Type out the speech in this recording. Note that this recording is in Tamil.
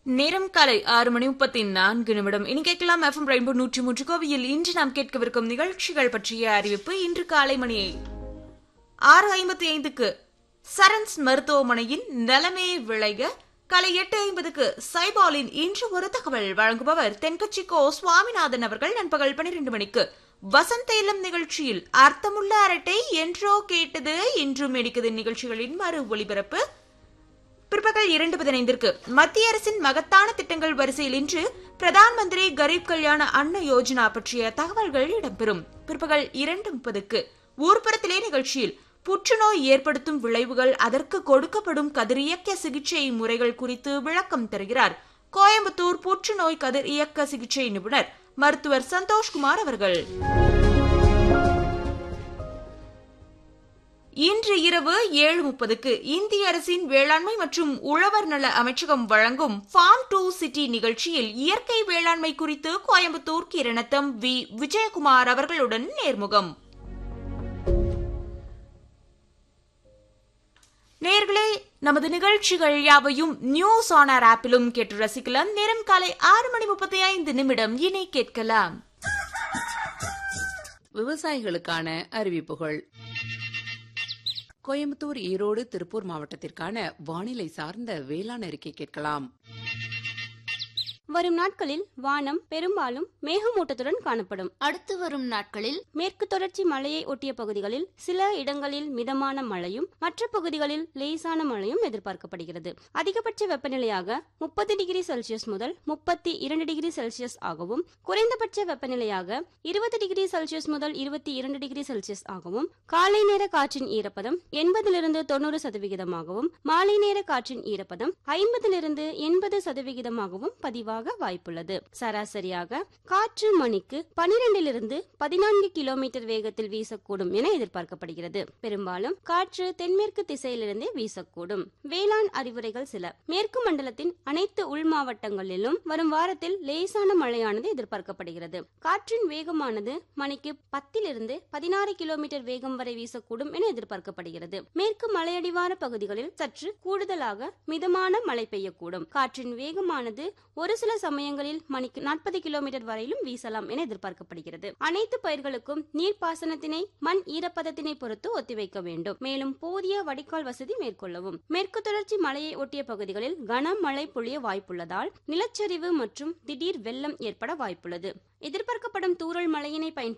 நேரம் காலை ஆறு மணி முப்பத்தி நான்கு நிமிடம் இனி கேட்கலாம் எஃப்எம் ரெயின்போ நூற்றி மூன்று கோவையில் இன்று நாம் கேட்கவிருக்கும் நிகழ்ச்சிகள் பற்றிய அறிவிப்பு இன்று காலை மணி ஆறு ஐம்பத்தி ஐந்துக்கு சரன்ஸ் மருத்துவமனையின் நலமே விளைக காலை எட்டு ஐம்பதுக்கு சைபாலின் இன்று ஒரு தகவல் வழங்குபவர் தென்கட்சி கோ சுவாமிநாதன் அவர்கள் நண்பகல் பனிரெண்டு மணிக்கு வசந்த இளம் நிகழ்ச்சியில் அர்த்தமுள்ள அரட்டை என்றோ கேட்டது இன்றும் எடுக்குது நிகழ்ச்சிகளின் மறு ஒளிபரப்பு பிற்பகல் இரண்டு பதினைந்திற்கு மத்திய அரசின் மகத்தான திட்டங்கள் வரிசையில் இன்று பிரதான் மந்திரி கரீப் கல்யாண அன்ன யோஜனா பற்றிய தகவல்கள் இடம்பெறும் பிற்பகல் இரண்டு முப்பதுக்கு ஊர்ப்புறத்திலே நிகழ்ச்சியில் புற்றுநோய் ஏற்படுத்தும் விளைவுகள் அதற்கு கொடுக்கப்படும் கதிரியக்க சிகிச்சை முறைகள் குறித்து விளக்கம் தருகிறார் கோயம்புத்தூர் புற்றுநோய் கதிர் இயக்க சிகிச்சை நிபுணர் மருத்துவர் சந்தோஷ்குமார் அவர்கள் இன்று இரவு ஏழு முப்பதுக்கு இந்திய அரசின் வேளாண்மை மற்றும் உழவர் நல அமைச்சகம் வழங்கும் ஃபார்ம் டு சிட்டி நிகழ்ச்சியில் இயற்கை வேளாண்மை குறித்து கோயம்புத்தூர் கிரணத்தம் வி விஜயகுமார் அவர்களுடன் நேர்முகம் நேர்களே நமது நிகழ்ச்சிகள் யாவையும் நியூஸ் ஆனர் ஆப்பிலும் கேட்டு ரசிக்கலாம் நேரம் காலை ஆறு மணி முப்பத்தி ஐந்து நிமிடம் இனி கேட்கலாம் விவசாயிகளுக்கான அறிவிப்புகள் கோயம்புத்தூர் ஈரோடு திருப்பூர் மாவட்டத்திற்கான வானிலை சார்ந்த வேளாண் அறிக்கை கேட்கலாம் வரும் நாட்களில் வானம் பெரும்பாலும் மேகமூட்டத்துடன் காணப்படும் அடுத்து வரும் நாட்களில் மேற்கு தொடர்ச்சி மலையை ஒட்டிய பகுதிகளில் சில இடங்களில் மிதமான மழையும் மற்ற பகுதிகளில் லேசான மழையும் எதிர்பார்க்கப்படுகிறது அதிகபட்ச வெப்பநிலையாக முப்பது டிகிரி செல்சியஸ் முதல் முப்பத்தி இரண்டு டிகிரி செல்சியஸ் ஆகவும் குறைந்தபட்ச வெப்பநிலையாக இருபது டிகிரி செல்சியஸ் முதல் இருபத்தி இரண்டு டிகிரி செல்சியஸ் ஆகவும் காலை நேர காற்றின் ஈரப்பதம் எண்பதிலிருந்து தொண்ணூறு சதவிகிதமாகவும் மாலை நேர காற்றின் ஈரப்பதம் ஐம்பதிலிருந்து எண்பது சதவிகிதமாகவும் பதிவாக வாய்ப்புள்ளது சராசரியாக காற்று மணிக்கு பனிரெண்டிலிருந்து பதினான்கு கிலோமீட்டர் வேகத்தில் வீசக்கூடும் என எதிர்பார்க்கப்படுகிறது பெரும்பாலும் காற்று தென்மேற்கு திசையிலிருந்தே வீசக்கூடும் வேளாண் அறிவுரைகள் சில மேற்கு மண்டலத்தின் அனைத்து உள் மாவட்டங்களிலும் வரும் வாரத்தில் லேசான மழையானது எதிர்பார்க்கப்படுகிறது காற்றின் வேகமானது மணிக்கு பத்திலிருந்து பதினாறு கிலோமீட்டர் வேகம் வரை வீசக்கூடும் என எதிர்பார்க்கப்படுகிறது மேற்கு மலையடிவார பகுதிகளில் சற்று கூடுதலாக மிதமான மழை பெய்யக்கூடும் காற்றின் வேகமானது ஒரு சில சமயங்களில் மணிக்கு நாற்பது கிலோமீட்டர் வரையிலும் வீசலாம் என எதிர்பார்க்கப்படுகிறது அனைத்து பயிர்களுக்கும் நீர்ப்பாசனத்தினை மண் ஈரப்பதத்தினை பொறுத்து ஒத்திவைக்க வேண்டும் மேலும் போதிய வடிகால் வசதி மேற்கொள்ளவும் மேற்கு தொடர்ச்சி மலையை ஒட்டிய பகுதிகளில் கனமழை பொழிய வாய்ப்புள்ளதால் நிலச்சரிவு மற்றும் திடீர் வெள்ளம் ஏற்பட வாய்ப்புள்ளது எதிர்பார்க்கப்படும் தூறல் மழையினை பயன்படுத்தி